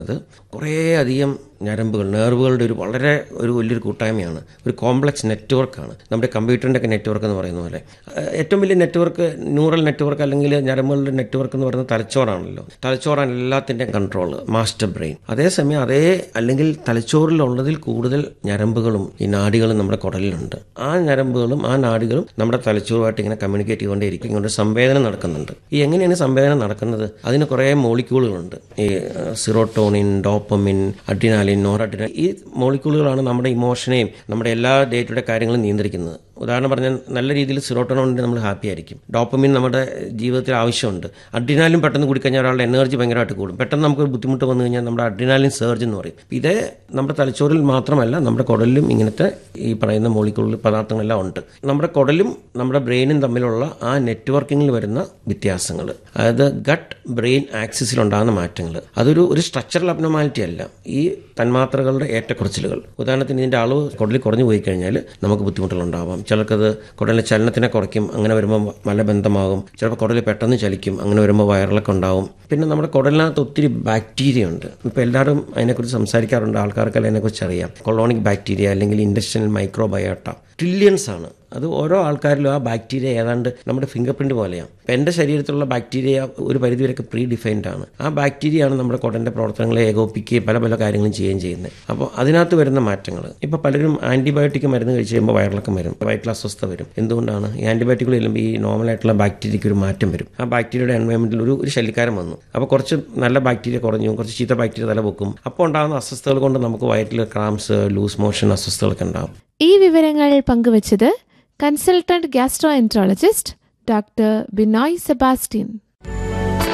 അത് കുറേ അധികം ഞരമ്പുകൾ നെർവുകളുടെ ഒരു വളരെ ഒരു വലിയൊരു കൂട്ടായ്മയാണ് ഒരു കോംപ്ലക്സ് നെറ്റ്വർക്കാണ് നമ്മുടെ കമ്പ്യൂട്ടറിൻ്റെ ഒക്കെ നെറ്റ്വർക്ക് എന്ന് പറയുന്ന പോലെ ഏഹ് ഏറ്റവും വലിയ നെറ്റ്വർക്ക് ന്യൂറൽ നെറ്റ്വർക്ക് അല്ലെങ്കിൽ ഞരമ്പുകളുടെ നെറ്റ്വർക്ക് എന്ന് പറയുന്നത് തലച്ചോറാണല്ലോ തലച്ചോറാണ് എല്ലാത്തിൻ്റെയും കൺട്രോൾ മാസ്റ്റർ ബ്രെയിൻ അതേസമയം അതേ അല്ലെങ്കിൽ തലച്ചോറിലുള്ളതിൽ കൂടുതൽ ഞരമ്പുകളും ഈ നാഡികളും നമ്മുടെ കുടലിലുണ്ട് ആ ഞരമ്പുകളും ആ നാഡികളും നമ്മുടെ തലച്ചോറുമായിട്ട് ഇങ്ങനെ കമ്മ്യൂണിക്കേറ്റ് ചെയ്തുകൊണ്ടേയിരിക്കും ഇങ്ങോട്ട് സംവേദനം നടക്കുന്നുണ്ട് ഈ എങ്ങനെയാണ് സംവേദനം നടക്കുന്നത് അതിന് കുറേ മോളിക്യൂളുകളുണ്ട് ഈ സിറോട്ടോണിൻ ഡോപ്പമിൻ അഡ്രിനാലിൻ നോറഡ്രിനാലിൻ ഈ മോളിക്യൂളുകളാണ് നമ്മുടെ ഇമോഷനെയും നമ്മുടെ എല്ലാ ഡേ ടു ഡേ കാര്യങ്ങളും നിയന്ത്രിക്കുന്നത് ഉദാഹരണം പറഞ്ഞാൽ നല്ല രീതിയിൽ സിറോട്ടോൺ ഉണ്ടെങ്കിൽ നമ്മൾ ഹാപ്പി ആയിരിക്കും ഡോപ്പമിൻ നമ്മുടെ ജീവിതത്തിൽ ആവശ്യമുണ്ട് അഡ്രിനാലിൻ പെട്ടെന്ന് കൂടിക്കഴിഞ്ഞാൽ ഒരാളുടെ എനർജി ഭയങ്കരമായിട്ട് കൂടും പെട്ടെന്ന് നമുക്ക് ഒരു ബുദ്ധിമുട്ട് വന്നു കഴിഞ്ഞാൽ നമ്മുടെ അഡ്രിനാലിൻ സർജ് എന്ന് പറയും ഇതേ നമ്മുടെ തലച്ചോറിൽ മാത്രമല്ല നമ്മുടെ കുടലിലും ഇങ്ങനത്തെ ഈ പറയുന്ന മോളിക്യൂൾ പദാർത്ഥങ്ങളെല്ലാം ഉണ്ട് നമ്മുടെ കുടലും നമ്മുടെ ബ്രെയിനും തമ്മിലുള്ള ആ നെറ്റ്വർക്കിങ്ങിൽ വരുന്ന വ്യത്യാസങ്ങൾ അതായത് ഗട്ട് ബ്രെയിൻ ആക്സിസിൽ ഉണ്ടാകുന്ന മാറ്റങ്ങൾ അതൊരു ഒരു സ്ട്രക്ചറൽ അബ്നോമാലിറ്റി അല്ല ഈ തന്മാത്രകളുടെ ഏറ്റക്കുറച്ചിലുകൾ ഉദാഹരണത്തിന് ഇതിൻ്റെ അളവ് കുടലിൽ കുറഞ്ഞു പോയി കഴിഞ്ഞാൽ നമുക്ക് ബുദ്ധിമുട്ടുകൾ ഉണ്ടാവാം ചിലർക്കത് കുടലിലെ ചലനത്തിനെ കുറയ്ക്കും അങ്ങനെ വരുമ്പോൾ മലബന്ധമാകും ചിലപ്പോൾ കുടലിൽ പെട്ടെന്ന് ചലിക്കും അങ്ങനെ വരുമ്പോൾ വയറിളക്കം ഉണ്ടാവും പിന്നെ നമ്മുടെ കുടലിനകത്ത് ഒത്തിരി ബാക്ടീരിയ ഉണ്ട് ഇപ്പോൾ എല്ലാവരും അതിനെക്കുറിച്ച് സംസാരിക്കാറുണ്ട് ആൾക്കാർക്കെല്ലാം അതിനെക്കുറിച്ച് അറിയാം കൊളോണിക് ബാക്ടീരിയ അല്ലെങ്കിൽ ഇൻഡസ്ട്രിയൽ മൈക്രോബയോട്ട ട്രില്യൺസ് ആണ് അത് ഓരോ ആൾക്കാരിലും ആ ബാക്ടീരിയ ഏതാണ്ട് നമ്മുടെ ഫിംഗർ പ്രിന്റ് പോലെയാണ് ഇപ്പം എൻ്റെ ശരീരത്തിലുള്ള ബാക്ടീരിയ ഒരു പരിധിവരെയൊക്കെ പ്രീ ഡിഫൈൻഡ് ആണ് ആ ബാക്ടീരിയയാണ് നമ്മുടെ കുടലിൻ്റെ പ്രവർത്തനങ്ങളെ ഏകോപിപ്പിക്കുകയും പല പല കാര്യങ്ങളും ചെയ്യുകയും ചെയ്യുന്നത് അപ്പോൾ അതിനകത്ത് വരുന്ന മാറ്റങ്ങൾ ഇപ്പോൾ പലരും ആൻറ്റിബയോട്ടിക് മരുന്ന് കഴിച്ച് കഴിയുമ്പോൾ വയറിളക്കം വരും വയറ്റിൽ അസ്വസ്ഥ വരും എന്തുകൊണ്ടാണ് ഈ ആൻറ്റിബയോട്ടിക്കുകൾ ചെല്ലുമ്പോൾ ഈ നോർമലായിട്ടുള്ള ബാക്ടീരിയയ്ക്ക് ഒരു മാറ്റം വരും ആ ബാക്ടീരിയയുടെ എൻവയോൺമെൻറ്റിൽ ഒരു ഒരു ശല്യക്കാരൻ വന്നു അപ്പോൾ കുറച്ച് നല്ല ബാക്ടീരിയ കുറഞ്ഞു കുറച്ച് ചീത്ത ബാക്ടീരിയ തല പൊക്കും അപ്പോൾ ഉണ്ടാകുന്ന അസ്വസ്ഥതകൾ കൊണ്ട് നമുക്ക് വയറ്റിൽ ക്രാംസ് ലൂസ് മോഷൻ അസ്വസ്ഥതകളൊക്കെ ഉണ്ടാകും ഈ വിവരങ്ങൾ പങ്കുവച്ചത് consultant gastroenterologist doctor Binoy Sebastian